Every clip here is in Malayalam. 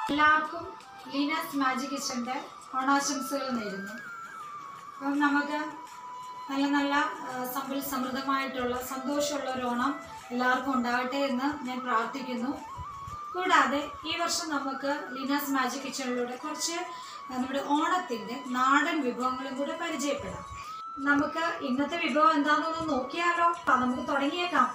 എല്ലാവർക്കും ലീനാസ് മാജിക് കിച്ചൻ്റെ ഓണാശംസകൾ നേരുന്നു അപ്പം നമുക്ക് നല്ല നല്ല ആ, സമ്പൽ സമൃദ്ധമായിട്ടുള്ള സന്തോഷമുള്ള ഒരു ഓണം എല്ലാവർക്കും ഉണ്ടാകട്ടെ എന്ന് ഞാൻ പ്രാർത്ഥിക്കുന്നു കൂടാതെ ഈ വർഷം നമുക്ക് ലീനാസ് മാജിക് കിച്ചണിലൂടെ കുറച്ച് നമ്മുടെ ഓണത്തിൻ്റെ നാടൻ വിഭവങ്ങളും കൂടെ പരിചയപ്പെടാം നമുക്ക് ഇന്നത്തെ വിഭവം എന്താണെന്നൊന്ന് നോക്കിയാലോ ആ, നമുക്ക് തുടങ്ങിയേക്കാം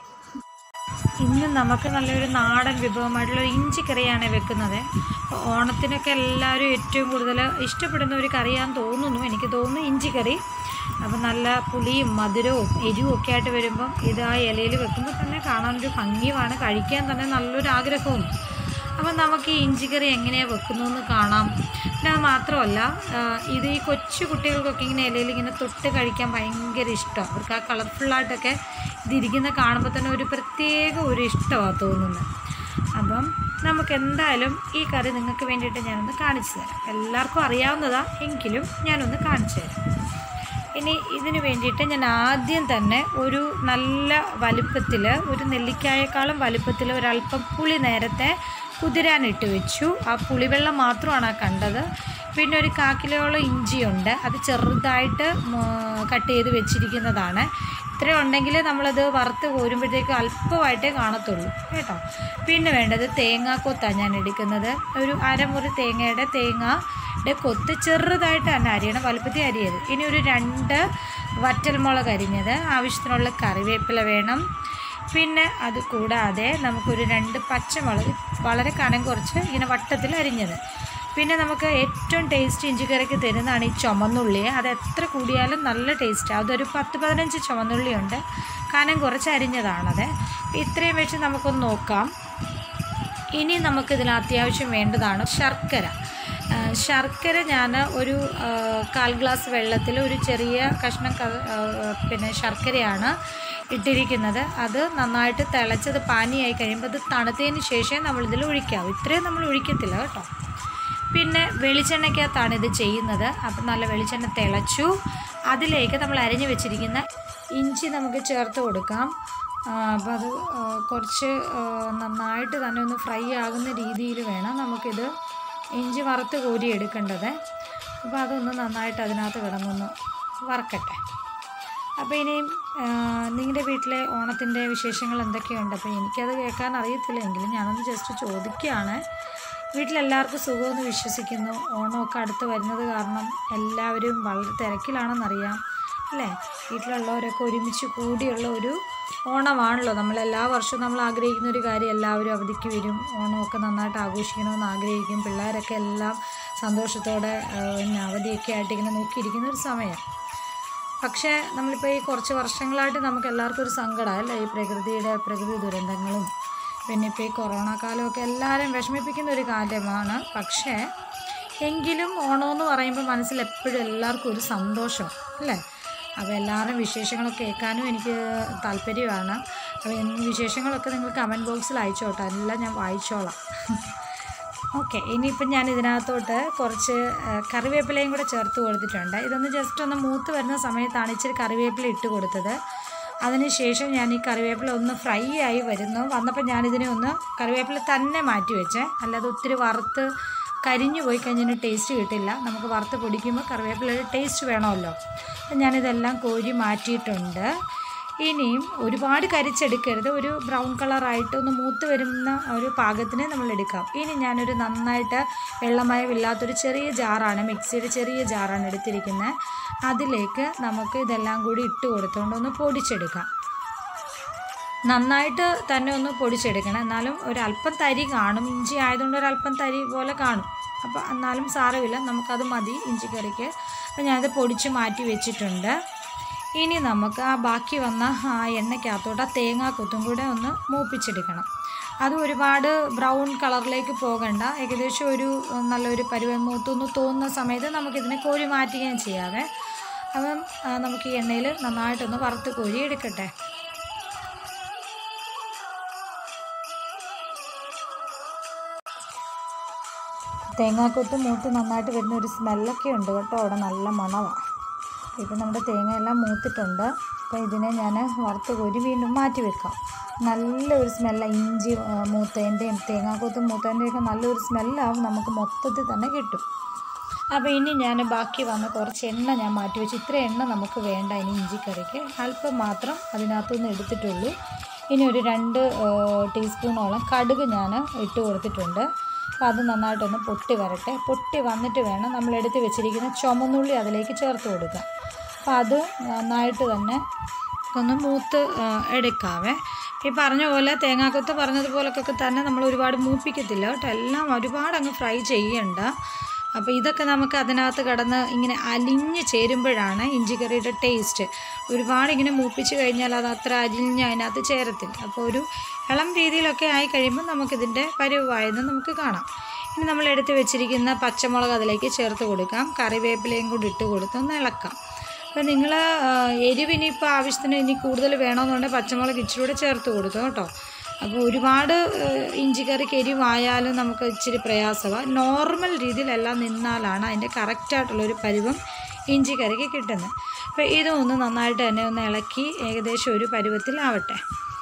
ഇന്ന് നമുക്ക് നല്ലൊരു നാടൻ വിഭവമായിട്ടുള്ള ഒരു ഇഞ്ചി കറിയാണ് വെക്കുന്നത് അപ്പോൾ ഓണത്തിനൊക്കെ എല്ലാവരും ഏറ്റവും കൂടുതൽ ഇഷ്ടപ്പെടുന്ന ഒരു കറിയാന്ന് തോന്നുന്നു എനിക്ക് തോന്നുന്നു ഇഞ്ചി കറി അപ്പം നല്ല പുളിയും മധുരവും എരിവും ഒക്കെ ആയിട്ട് വരുമ്പം ഇത് ആ ഇലയിൽ വെക്കുമ്പോൾ തന്നെ കാണാനൊരു ഭംഗിയുമാണ് കഴിക്കാൻ തന്നെ നല്ലൊരു ആഗ്രഹവും അപ്പം നമുക്ക് ഈ ഇഞ്ചിക്കറി എങ്ങനെയാണ് വെക്കുന്നതെന്ന് കാണാം പിന്നെ അത് മാത്രമല്ല ആ, ഇത് ഈ കൊച്ചു കുട്ടികൾക്കൊക്കെ ഇങ്ങനെ ഇലയിൽ ഇങ്ങനെ തൊട്ട് കഴിക്കാൻ ഭയങ്കര ഇഷ്ടമാണ് അവർക്ക് ആ കളർഫുള്ളായിട്ടൊക്കെ ഇതിരിക്കുന്ന കാണുമ്പോൾ തന്നെ ഒരു പ്രത്യേക ഒരു ഇഷ്ടമാണ് തോന്നുന്നത് അപ്പം നമുക്ക് എന്തായാലും ഈ കറി നിങ്ങൾക്ക് വേണ്ടിയിട്ട് ഞാനൊന്ന് കാണിച്ചു തരാം എല്ലാവർക്കും അറിയാവുന്നതാണ് എങ്കിലും ഞാനൊന്ന് കാണിച്ചു തരാം ഇനി ഇതിന് വേണ്ടിയിട്ട് ഞാൻ ആദ്യം തന്നെ ഒരു നല്ല വലുപ്പത്തിൽ ഒരു നെല്ലിക്കായേക്കാളും വലുപ്പത്തിൽ ഒരല്പം പുളി നേരത്തെ കുതിരാനിട്ട് വെച്ചു ആ പുളിവെള്ളം മാത്രമാണ് ആ കണ്ടത് പിന്നെ ഒരു കാക്കിലോളം ഇഞ്ചിയുണ്ട് അത് ചെറുതായിട്ട് മ- കട്ട് ചെയ്ത് വെച്ചിരിക്കുന്നതാണ് ഇത്രയും ഉണ്ടെങ്കിൽ നമ്മളത് വറുത്ത് കോരുമ്പോഴത്തേക്കും അല്പമായിട്ടേ കാണത്തുള്ളൂ കേട്ടോ പിന്നെ വേണ്ടത് തേങ്ങാക്കൊത്താണ് ഞാൻ എടുക്കുന്നത് ഒരു അരമുറി തേങ്ങയുടെ തേങ്ങയുടെ കൊത്ത് ചെറുതായിട്ട് തന്നെ അരിയണം വലുപ്പത്തിൽ അരിയത് ഇനി ഒരു രണ്ട് വറ്റൽമുളക് അരിഞ്ഞത് ആവശ്യത്തിനുള്ള കറിവേപ്പില വേണം പിന്നെ അത് കൂടാതെ നമുക്കൊരു രണ്ട് പച്ചമുളക് വളരെ കനം കുറച്ച് ഇങ്ങനെ വട്ടത്തിൽ അരിഞ്ഞത് പിന്നെ നമുക്ക് ഏറ്റവും ടേസ്റ്റ് ഇഞ്ചിക്കറിക്ക് തരുന്നതാണ് ഈ ചുമന്നുള്ളി അത് എത്ര കൂടിയാലും നല്ല ടേസ്റ്റാണ് അതൊരു പത്ത് പതിനഞ്ച് ചുമന്നുള്ളിയുണ്ട് കനം കുറച്ച് അരിഞ്ഞതാണത് ഇത്രയും വെച്ച് നമുക്കൊന്ന് നോക്കാം ഇനി നമുക്കിതിൽ അത്യാവശ്യം വേണ്ടതാണ് ശർക്കര ആ, ശർക്കര ഞാൻ ഒരു ആ, കാൽ ഗ്ലാസ് വെള്ളത്തിൽ ഒരു ചെറിയ കഷ്ണം ക- ആ, പിന്നെ ശർക്കരയാണ് ഇട്ടിരിക്കുന്നത് അത് നന്നായിട്ട് തിളച്ചത് പാനിയായി കഴിയുമ്പോൾ അത് തണുത്തതിന് ശേഷമേ നമ്മളിതിൽ ഒഴിക്കാവൂ ഇത്രയും നമ്മൾ ഒഴിക്കത്തില്ല കേട്ടോ പിന്നെ വെളിച്ചെണ്ണയ്ക്കകത്താണ് ഇത് ചെയ്യുന്നത് അപ്പം നല്ല വെളിച്ചെണ്ണ തിളച്ചു അതിലേക്ക് നമ്മൾ അരിഞ്ഞു വെച്ചിരിക്കുന്ന ഇഞ്ചി നമുക്ക് ചേർത്ത് കൊടുക്കാം അപ്പോൾ അത് ആ, കുറച്ച് ആ, നന്നായിട്ട് തന്നെ ഒന്ന് ഫ്രൈ ആകുന്ന രീതിയിൽ വേണം നമുക്കിത് ഇഞ്ചി വറുത്ത് കോരി എടുക്കേണ്ടത് അപ്പോൾ അതൊന്ന് നന്നായിട്ട് അതിനകത്ത് കിടന്നൊന്ന് വറക്കട്ടെ അപ്പോൾ ഇനിയും നിങ്ങളുടെ വീട്ടിലെ ഓണത്തിൻ്റെ വിശേഷങ്ങൾ എന്തൊക്കെയുണ്ട് അപ്പോൾ എനിക്കത് കേൾക്കാൻ അറിയത്തില്ല എങ്കിലും ഞാനൊന്ന് ജസ്റ്റ് ചോദിക്കുകയാണ് വീട്ടിലെല്ലാവർക്കും സുഖമെന്ന് വിശ്വസിക്കുന്നു ഓണമൊക്കെ അടുത്ത് വരുന്നത് കാരണം എല്ലാവരും വളരെ തിരക്കിലാണെന്നറിയാം അല്ലേ വീട്ടിലുള്ളവരൊക്കെ ഒരുമിച്ച് കൂടിയുള്ള ഒരു ഓണമാണല്ലോ നമ്മൾ എല്ലാ വർഷവും നമ്മൾ ആഗ്രഹിക്കുന്ന ഒരു കാര്യം എല്ലാവരും അവധിക്ക് വരും ഓണമൊക്കെ നന്നായിട്ട് ആഘോഷിക്കണമെന്ന് ആഗ്രഹിക്കും പിള്ളേരൊക്കെ എല്ലാം സന്തോഷത്തോടെ ആ, പിന്നെ അവധിയൊക്കെ ആയിട്ട് ഇങ്ങനെ നോക്കിയിരിക്കുന്ന ഒരു സമയം പക്ഷേ നമ്മളിപ്പോൾ ഈ കുറച്ച് വർഷങ്ങളായിട്ട് നമുക്ക് എല്ലാവർക്കും ഒരു സങ്കടമാണ് അല്ലേ ഈ പ്രകൃതിയുടെ പ്രകൃതി ദുരന്തങ്ങളും പിന്നെ ഇപ്പോൾ ഈ കൊറോണ കാലമൊക്കെ എല്ലാവരും വിഷമിപ്പിക്കുന്ന ഒരു കാര്യമാണ് പക്ഷേ എങ്കിലും ഓണമെന്ന് പറയുമ്പോൾ മനസ്സിൽ എപ്പോഴും എല്ലാവർക്കും ഒരു സന്തോഷം അല്ലേ അപ്പോൾ എല്ലാവരും വിശേഷങ്ങളൊക്കെ കേൾക്കാനും എനിക്ക് താല്പര്യമാണ് അപ്പോൾ ഈ വിശേഷങ്ങളൊക്കെ നിങ്ങൾ കമൻറ്റ് ബോക്സിൽ അയച്ചോട്ടെ എല്ലാം ഞാൻ വായിച്ചോളാം ഓക്കെ ഇനിയിപ്പം ഞാൻ ഇതിനകത്തോട്ട് കുറച്ച് ആ, കറിവേപ്പിലയും കൂടെ ചേർത്ത് കൊടുത്തിട്ടുണ്ട് ഇതൊന്ന് ജസ്റ്റ് ഒന്ന് മൂത്ത് വരുന്ന സമയത്താണ് ഇച്ചിരി കറിവേപ്പില ഇട്ട് കൊടുത്തത് അതിനുശേഷം ഞാൻ ഈ കറിവേപ്പില ഒന്ന് ഫ്രൈ ആയി വരുന്നു വന്നപ്പോൾ ഞാനിതിനെ ഒന്ന് കറിവേപ്പില തന്നെ മാറ്റി വെച്ചേ അല്ലാതെ ഒത്തിരി വറുത്ത് കരിഞ്ഞു പോയി കഴിഞ്ഞാൽ ടേസ്റ്റ് കിട്ടില്ല നമുക്ക് വറുത്ത് പൊടിക്കുമ്പോൾ കറിവേപ്പിലയുടെ ടേസ്റ്റ് വേണമല്ലോ അപ്പം ഞാനിതെല്ലാം കോരി മാറ്റിയിട്ടുണ്ട് ഇനിയും ഒരുപാട് കരിച്ചെടുക്കരുത് ഒരു ബ്രൗൺ കളറായിട്ട് ഒന്ന് മൂത്ത് വരുന്ന ഒരു പാകത്തിന് നമ്മൾ എടുക്കാം ഇനി ഞാനൊരു നന്നായിട്ട് വെള്ളമയമില്ലാത്തൊരു ചെറിയ ജാറാണ് മിക്സിയുടെ ചെറിയ ജാറാണ് എടുത്തിരിക്കുന്നത് അതിലേക്ക് നമുക്ക് ഇതെല്ലാം കൂടി ഇട്ട് കൊടുത്തുകൊണ്ട് ഒന്ന് പൊടിച്ചെടുക്കാം നന്നായിട്ട് തന്നെ ഒന്ന് പൊടിച്ചെടുക്കണം എന്നാലും ഒരല്പം തരി കാണും ഇഞ്ചി ആയതുകൊണ്ട് ഒരല്പം തരി പോലെ കാണും അപ്പോൾ എന്നാലും സാരമില്ല നമുക്കത് മതി ഇഞ്ചി കറിക്ക് അപ്പോൾ ഞാനത് പൊടിച്ച് മാറ്റി വെച്ചിട്ടുണ്ട് ഇനി നമുക്ക് ആ ബാക്കി വന്ന ആ എണ്ണയ്ക്കകത്തോട്ട് ആ തേങ്ങാക്കൊത്തും കൂടെ ഒന്ന് മൂപ്പിച്ചെടുക്കണം അത് ഒരുപാട് ബ്രൗൺ കളറിലേക്ക് പോകണ്ട ഏകദേശം ഒരു ഉം, നല്ലൊരു പരുവ മൂത്തൊന്ന് തോന്നുന്ന സമയത്ത് നമുക്കിതിനെ കോരി മാറ്റുകയും ചെയ്യാവേ അപ്പം ആ, നമുക്ക് ഈ എണ്ണയിൽ നന്നായിട്ടൊന്ന് വറുത്ത് കോരി എടുക്കട്ടെ തേങ്ങാക്കൊത്ത് മൂത്ത് നന്നായിട്ട് വരുന്ന ഒരു സ്മെല്ലൊക്കെ ഉണ്ട് കേട്ടോ അവിടെ നല്ല മണമാണ് ഇപ്പം നമ്മുടെ തേങ്ങയെല്ലാം മൂത്തിട്ടുണ്ട് അപ്പോൾ ഇതിനെ ഞാൻ വറുത്ത് കോരി വീണ്ടും മാറ്റി വെക്കാം നല്ലൊരു സ്മെല്ല ഇഞ്ചി ആ, മൂത്തേൻ്റെയും തേങ്ങാക്കൊത്തും മൂത്തേൻ്റെയൊക്കെ നല്ലൊരു സ്മെല്ലാവും നമുക്ക് മൊത്തത്തിൽ തന്നെ കിട്ടും അപ്പോൾ ഇനി ഞാൻ ബാക്കി വന്ന കുറച്ച് എണ്ണ ഞാൻ മാറ്റി വെച്ച് ഇത്ര എണ്ണ നമുക്ക് വേണ്ട ഇനി ഇഞ്ചിക്കറിക്ക് അല്പം മാത്രം അതിനകത്തുനിന്ന് എടുത്തിട്ടുള്ളൂ ഇനി ഒരു രണ്ട് ആ, ടീസ്പൂണോളം കടുക് ഞാൻ ഇട്ട് കൊടുത്തിട്ടുണ്ട് അപ്പോൾ അത് നന്നായിട്ടൊന്ന് പൊട്ടി വരട്ടെ പൊട്ടി വന്നിട്ട് വേണം നമ്മൾ എടുത്ത് വെച്ചിരിക്കുന്ന ചുമന്നുള്ളി അതിലേക്ക് ചേർത്ത് കൊടുക്കുക അപ്പോൾ അത് നന്നായിട്ട് തന്നെ ഒന്ന് മൂത്ത് ആ, എടുക്കാവേ ഈ പറഞ്ഞ പോലെ തേങ്ങാക്കൊത്ത് പറഞ്ഞതുപോലൊക്കെ തന്നെ നമ്മൾ ഒരുപാട് മൂപ്പിക്കത്തില്ല കേട്ടോ എല്ലാം ഒരുപാട് അങ്ങ് ഫ്രൈ ചെയ്യണ്ട അപ്പോൾ ഇതൊക്കെ നമുക്ക് അതിനകത്ത് കിടന്ന് ഇങ്ങനെ അലിഞ്ഞ് ചേരുമ്പോഴാണ് ഇഞ്ചിക്കറിയുടെ ടേസ്റ്റ് ഒരുപാട് ഇങ്ങനെ മൂപ്പിച്ച് കഴിഞ്ഞാൽ അത് അത്ര അലിഞ്ഞ് അതിനകത്ത് ചേരത്തില്ല അപ്പോൾ ഒരു ഇളം രീതിയിലൊക്കെ ആയി കഴിയുമ്പോൾ നമുക്കിതിൻ്റെ പരുവായെന്ന് നമുക്ക് കാണാം ഇനി നമ്മൾ എടുത്ത് വെച്ചിരിക്കുന്ന പച്ചമുളക് അതിലേക്ക് ചേർത്ത് കൊടുക്കാം കറിവേപ്പിലയും കൂടി ഇട്ട് കൊടുത്ത് ഒന്ന് ഇളക്കാം അപ്പോൾ നിങ്ങൾ എരിവിനി ഇപ്പോൾ ആവശ്യത്തിന് ഇനി കൂടുതൽ വേണമെന്നുണ്ടെങ്കിൽ പച്ചമുളക് ഇച്ചിരി കൂടെ ചേർത്ത് കൊടുത്തു കേട്ടോ അപ്പോൾ ഒരുപാട് ഏഹ്, ഇഞ്ചിക്കറിക്ക് എരിവായാലും നമുക്ക് ഇച്ചിരി പ്രയാസമാണ് നോർമൽ രീതിയിലെല്ലാം നിന്നാലാണ് അതിൻ്റെ കറക്റ്റായിട്ടുള്ളൊരു പരുവം ഇഞ്ചിക്കറിക്ക് കിട്ടുന്നത് അപ്പോൾ ഇതും ഒന്ന് നന്നായിട്ട് തന്നെ ഒന്ന് ഇളക്കി ഏകദേശം ഒരു പരുവത്തിലാവട്ടെ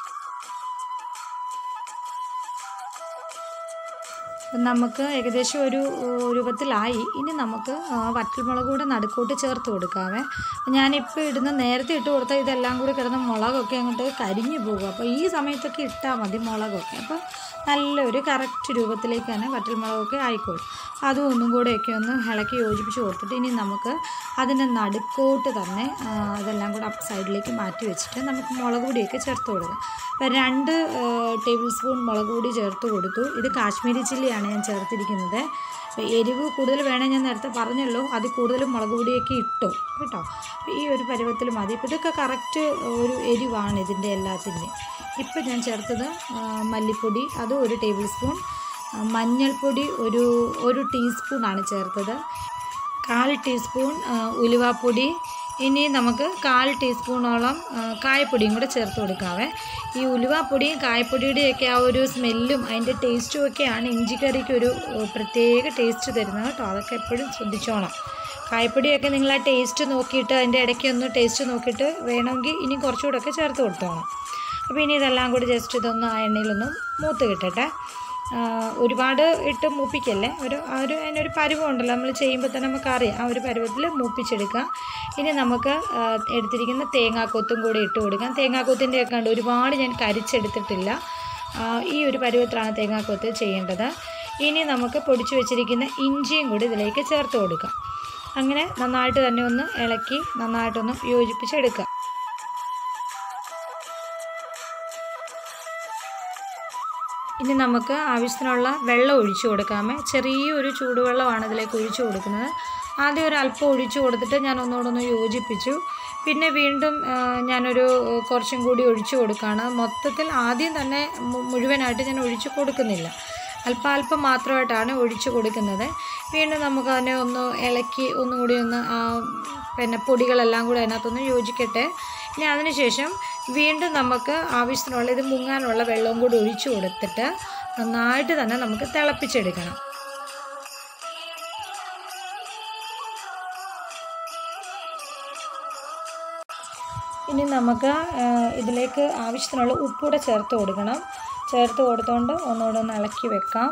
അപ്പം നമുക്ക് ഏകദേശം ഒരു ഏഹ്, രൂപത്തിലായി ഇനി നമുക്ക് ആ, വറ്റൽമുളക് കൂടെ നടുക്കോട്ട് ചേർത്ത് കൊടുക്കാവേ ഞാനിപ്പോൾ ഇടുന്ന നേരത്തെ ഇട്ട് കൊടുത്താൽ ഇതെല്ലാം കൂടി കിടന്ന് മുളകൊക്കെ അങ്ങോട്ട് കരിഞ്ഞു പോകും അപ്പോൾ ഈ സമയത്തൊക്കെ ഇട്ടാൽ മതി മുളകൊക്കെ അപ്പോൾ നല്ലൊരു കറക്റ്റ് രൂപത്തിലേക്ക് തന്നെ വറ്റൽമുളകൊക്കെ ആയിക്കോളും അതും ഒന്നും കൂടെയൊക്കെ ഒന്ന് ഇളക്കി യോജിപ്പിച്ച് കൊടുത്തിട്ട് ഇനി നമുക്ക് അതിൻ്റെ നടുക്കോട്ട് തന്നെ ആ, അതെല്ലാം കൂടെ അപ്പ് സൈഡിലേക്ക് മാറ്റി വെച്ചിട്ട് നമുക്ക് മുളക് പൊടിയൊക്കെ ചേർത്ത് കൊടുക്കാം അപ്പോൾ രണ്ട് ടേബിൾ സ്പൂൺ മുളക് പൊടി ചേർത്ത് കൊടുത്തു ഇത് കാശ്മീരി ചില്ലിയാണ് ഞാൻ ചേർത്തിരിക്കുന്നത് അപ്പോൾ എരിവ് കൂടുതൽ വേണേൽ ഞാൻ നേരത്തെ പറഞ്ഞല്ലോ അത് കൂടുതലും മുളക് പൊടിയൊക്കെ ഇട്ടു കേട്ടോ അപ്പോൾ ഈ ഒരു പരുവത്തിൽ മതി ഇപ്പോൾ ഇതൊക്കെ കറക്റ്റ് ഒരു എരിവാണ് ഇതിൻ്റെ എല്ലാത്തിൻ്റെയും ഇപ്പം ഞാൻ ചേർത്തത് ആ, മല്ലിപ്പൊടി അത് ഒരു ടേബിൾ സ്പൂൺ ആ, മഞ്ഞൾപ്പൊടി ഒരു ഒരു ടീസ്പൂണാണ് ചേർത്തത് കാൽ ടീസ്പൂൺ ആ, ഉലുവാപ്പൊടി ഇനി നമുക്ക് കാൽ ടീസ്പൂണോളം ആ, കായപ്പൊടിയും കൂടെ ചേർത്ത് കൊടുക്കാവേ ഈ ഉലുവാപ്പൊടിയും കായപ്പൊടിയുടെയൊക്കെ ആ ഒരു സ്മെല്ലും അതിൻ്റെ ടേസ്റ്റും ഒക്കെയാണ് ഇഞ്ചിക്കറിക്ക് ഒരു ഏഹ്, പ്രത്യേക ടേസ്റ്റ് തരുന്നത് കേട്ടോ അതൊക്കെ എപ്പോഴും ശ്രദ്ധിച്ചോണം കായപ്പൊടിയൊക്കെ നിങ്ങൾ ആ ടേസ്റ്റ് നോക്കിയിട്ട് അതിൻ്റെ ഇടയ്ക്ക് ഒന്ന് ടേസ്റ്റ് നോക്കിയിട്ട് വേണമെങ്കിൽ ഇനി കുറച്ചുകൂടെ ഒക്കെ ചേർത്ത് കൊടുത്തോണം അപ്പോൾ ഇനി ഇതെല്ലാം കൂടി ജസ്റ്റ് ഇതൊന്ന് ആ എണ്ണയിലൊന്ന് മൂത്ത് കിട്ടട്ടെ ആ, ഒരുപാട് ഇട്ട് മൂപ്പിക്കല്ലേ ഒരു ആ ഒരു അതിനൊരു പരുവം ഉണ്ടല്ലോ നമ്മൾ ചെയ്യുമ്പോൾ തന്നെ നമുക്കറിയാം ആ ഒരു പരുവത്തിൽ മൂപ്പിച്ചെടുക്കാം ഇനി നമുക്ക് ആ, എടുത്തിരിക്കുന്ന തേങ്ങാക്കൊത്തും കൂടി ഇട്ട് കൊടുക്കാം തേങ്ങാക്കൊത്തിൻ്റെ ഒക്കെ ഉണ്ട് ഒരുപാട് ഞാൻ കരിച്ചെടുത്തിട്ടില്ല ആ, ഈ ഒരു പരുവത്തിലാണ് തേങ്ങാക്കൊത്ത് ചെയ്യേണ്ടത് ഇനി നമുക്ക് പൊടിച്ചു വെച്ചിരിക്കുന്ന ഇഞ്ചിയും കൂടി ഇതിലേക്ക് ചേർത്ത് കൊടുക്കാം അങ്ങനെ നന്നായിട്ട് തന്നെ ഒന്ന് ഇളക്കി നന്നായിട്ടൊന്ന് യോജിപ്പിച്ചെടുക്കുക ഇനി നമുക്ക് ആവശ്യത്തിനുള്ള വെള്ളം ഒഴിച്ചു കൊടുക്കാമേ ചെറിയൊരു ചൂടുവെള്ളമാണ് ഇതിലേക്ക് ഒഴിച്ചു കൊടുക്കുന്നത് ആദ്യം ഒരു അല്പം ഒഴിച്ചു കൊടുത്തിട്ട് ഞാൻ ഒന്നുകൂടെ ഒന്ന് യോജിപ്പിച്ചു പിന്നെ വീണ്ടും ആ, ഞാനൊരു ആ, കുറച്ചും കൂടി ഒഴിച്ചു കൊടുക്കുകയാണ് മൊത്തത്തിൽ ആദ്യം തന്നെ മു- മുഴുവനായിട്ട് ഞാൻ ഒഴിച്ചു കൊടുക്കുന്നില്ല അല്പാൽപ്പം മാത്രമായിട്ടാണ് ഒഴിച്ചു കൊടുക്കുന്നത് വീണ്ടും നമുക്ക് അതിനെ ഒന്ന് ഇളക്കി ഒന്നുകൂടി ഒന്ന് ആ, പിന്നെ പൊടികളെല്ലാം കൂടി അതിനകത്തൊന്ന് യോജിക്കട്ടെ ഇനി അതിനുശേഷം വീണ്ടും നമുക്ക് ആവശ്യത്തിനുള്ള ഇത് മുങ്ങാനുള്ള വെള്ളവും കൂടി ഒഴിച്ചു കൊടുത്തിട്ട് നന്നായിട്ട് തന്നെ നമുക്ക് തിളപ്പിച്ചെടുക്കണം ഇനി നമുക്ക് ആ, ഇതിലേക്ക് ആവശ്യത്തിനുള്ള ഉപ്പൂടെ ചേർത്ത് കൊടുക്കണം ചേർത്ത് കൊടുത്തുകൊണ്ട് ഒന്നുകൂടെ ഒന്ന് ഇളക്കി വെക്കാം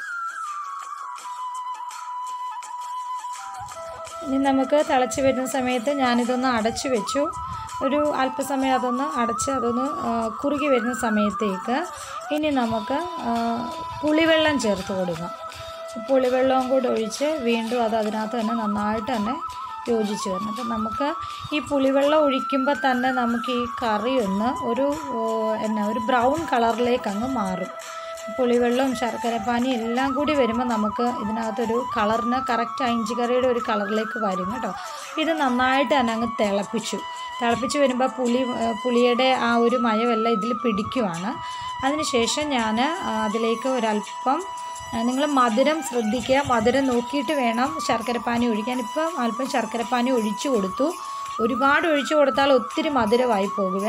ഇനി നമുക്ക് തിളച്ച് വരുന്ന സമയത്ത് ഞാനിതൊന്ന് അടച്ചു വെച്ചു ഒരു അല്പസമയം അതൊന്ന് അടച്ച് അതൊന്ന് ആ, കുറുകി വരുന്ന സമയത്തേക്ക് ഇനി നമുക്ക് ആ, പുളിവെള്ളം ചേർത്ത് കൊടുക്കാം പുളിവെള്ളവും കൂടെ ഒഴിച്ച് വീണ്ടും അത് അതിനകത്ത് തന്നെ നന്നായിട്ട് തന്നെ യോജിച്ച് വരണം അപ്പം നമുക്ക് ഈ പുളിവെള്ളം ഒഴിക്കുമ്പോൾ തന്നെ നമുക്ക് ഈ കറി ഒന്ന് ഒരു ഓ, എന്നാ ഒരു ബ്രൗൺ കളറിലേക്ക് അങ്ങ് മാറും പുളിവെള്ളവും ശർക്കരപ്പാനിയും എല്ലാം കൂടി വരുമ്പോൾ നമുക്ക് ഇതിനകത്തൊരു കളറിന് കറക്റ്റ് ഇഞ്ചി കറിയുടെ ഒരു കളറിലേക്ക് വരും കേട്ടോ ഇത് നന്നായിട്ട് തന്നെ അങ്ങ് തിളപ്പിച്ചു തിളപ്പിച്ച് വരുമ്പോൾ പുളി ഏ, പുളിയുടെ ആ ഒരു മയമെല്ലാം ഇതിൽ പിടിക്കുവാണ് അതിനുശേഷം ഞാൻ അതിലേക്ക് ഒരല്പം നിങ്ങൾ മധുരം ശ്രദ്ധിക്കുക മധുരം നോക്കിയിട്ട് വേണം ശർക്കരപ്പാനി ഒഴിക്കാൻ ഇപ്പം അല്പം ശർക്കരപ്പാനി ഒഴിച്ചു കൊടുത്തു ഒരുപാട് ഒഴിച്ചു കൊടുത്താൽ ഒത്തിരി മധുരമായി പോകുവേ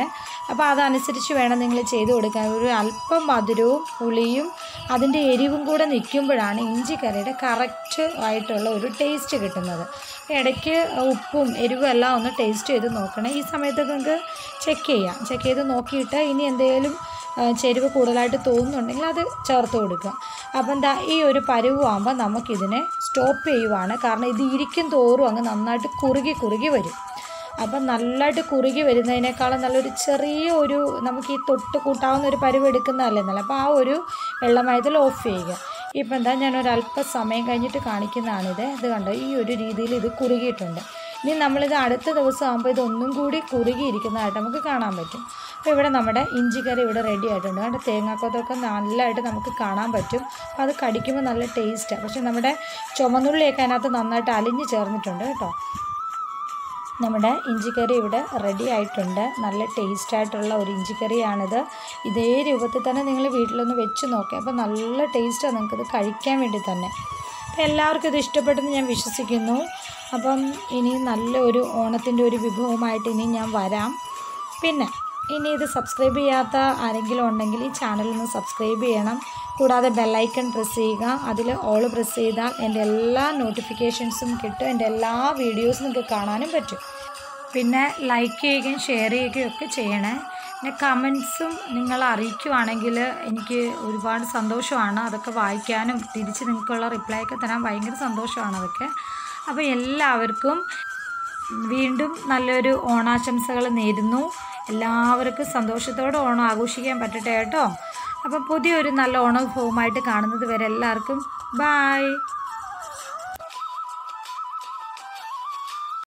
അപ്പോൾ അതനുസരിച്ച് വേണം നിങ്ങൾ ചെയ്ത് കൊടുക്കാൻ ഒരു അല്പം മധുരവും പുളിയും അതിൻ്റെ എരിവും കൂടെ നിൽക്കുമ്പോഴാണ് ഇഞ്ചി കറിയുടെ കറക്റ്റ് ആയിട്ടുള്ള ഒരു ടേസ്റ്റ് കിട്ടുന്നത് ഇടയ്ക്ക് ഉപ്പും എരിവും എല്ലാം ഒന്ന് ടേസ്റ്റ് ചെയ്ത് നോക്കണം ഈ സമയത്ത് നിങ്ങൾക്ക് ചെക്ക് ചെയ്യാം ചെക്ക് ചെയ്ത് നോക്കിയിട്ട് ഇനി എന്തെങ്കിലും ആ, ചെരുവ് കൂടുതലായിട്ട് തോന്നുന്നുണ്ടെങ്കിൽ അത് ചേർത്ത് കൊടുക്കുക അപ്പം എന്താ ഈ ഒരു പരുവാകുമ്പോൾ നമുക്കിതിനെ സ്റ്റോപ്പ് ചെയ്യുവാണ് കാരണം ഇത് ഇരിക്കും തോറും അങ്ങ് നന്നായിട്ട് കുറുകി കുറുകി വരും അപ്പം നല്ലതായിട്ട് കുറുകി വരുന്നതിനേക്കാളും നല്ലൊരു ചെറിയ ഒരു നമുക്ക് ഈ തൊട്ട് കൂട്ടാവുന്ന ഒരു പരുവ് എടുക്കുന്നതല്ലേ നല്ല അപ്പോൾ ആ ഒരു വെള്ളമയത്തിൽ ഓഫ് ചെയ്യുക ഇപ്പം എന്താ ഞാനൊരു അല്പ സമയം കഴിഞ്ഞിട്ട് കാണിക്കുന്നതാണിത് ഇത് കണ്ടോ ഈ ഒരു രീതിയിൽ ഇത് കുറുകിയിട്ടുണ്ട് ഇനി നമ്മളിത് അടുത്ത ദിവസം ആകുമ്പോൾ ഇതൊന്നും കൂടി കുറുകിയിരിക്കുന്നതായിട്ട് നമുക്ക് കാണാൻ പറ്റും അപ്പോൾ ഇവിടെ നമ്മുടെ ഇഞ്ചി കറി ഇവിടെ റെഡി ആയിട്ടുണ്ട് കണ്ട് തേങ്ങാക്കൊത്തൊക്കെ നല്ലതായിട്ട് നമുക്ക് കാണാൻ പറ്റും അപ്പോൾ അത് കടിക്കുമ്പോൾ നല്ല ടേസ്റ്റാണ് പക്ഷേ നമ്മുടെ ചുമന്നുള്ളിയൊക്കെ അതിനകത്ത് നന്നായിട്ട് അലിഞ്ഞ് ചേർന്നിട്ടുണ്ട് കേട്ടോ നമ്മുടെ ഇഞ്ചിക്കറി ഇവിടെ റെഡി ആയിട്ടുണ്ട് നല്ല ടേസ്റ്റ് ആയിട്ടുള്ള ഒരു ഇഞ്ചിക്കറിയാണിത് ഇതേ രൂപത്തിൽ തന്നെ നിങ്ങൾ വീട്ടിലൊന്ന് വെച്ച് നോക്കുക അപ്പോൾ നല്ല ടേസ്റ്റാണ് നിങ്ങൾക്കിത് കഴിക്കാൻ വേണ്ടി തന്നെ അപ്പോൾ എല്ലാവർക്കും ഇത് ഇഷ്ടപ്പെട്ടെന്ന് ഞാൻ വിശ്വസിക്കുന്നു അപ്പം ഇനി നല്ലൊരു ഓണത്തിൻ്റെ ഒരു വിഭവമായിട്ട് ഇനി ഞാൻ വരാം പിന്നെ ഇനി ഇത് സബ്സ്ക്രൈബ് ചെയ്യാത്ത ആരെങ്കിലും ഉണ്ടെങ്കിൽ ഈ ചാനൽ ഒന്ന് സബ്സ്ക്രൈബ് ചെയ്യണം കൂടാതെ ബെല്ലൈക്കൺ പ്രസ് ചെയ്യുക അതിൽ ഓൾ പ്രസ് ചെയ്താൽ എൻ്റെ എല്ലാ നോട്ടിഫിക്കേഷൻസും കിട്ടും എൻ്റെ എല്ലാ വീഡിയോസും നിങ്ങൾക്ക് കാണാനും പറ്റും പിന്നെ ലൈക്ക് ചെയ്യുകയും ഷെയർ ചെയ്യുകയും ഒക്കെ ചെയ്യണേ പിന്നെ കമൻസും നിങ്ങൾ അറിയിക്കുവാണെങ്കിൽ എനിക്ക് ഒരുപാട് സന്തോഷമാണ് അതൊക്കെ വായിക്കാനും തിരിച്ച് നിങ്ങൾക്കുള്ള റിപ്ലൈ ഒക്കെ തരാൻ ഭയങ്കര സന്തോഷമാണ് അതൊക്കെ അപ്പോൾ എല്ലാവർക്കും വീണ്ടും നല്ലൊരു ഓണാശംസകൾ നേരുന്നു എല്ലാവർക്കും സന്തോഷത്തോടെ ഓണം ആഘോഷിക്കാൻ പറ്റട്ടെ കേട്ടോ അപ്പം പുതിയൊരു നല്ല ഓണവിഭവമായിട്ട് കാണുന്നത് വരെ എല്ലാവർക്കും ബായ്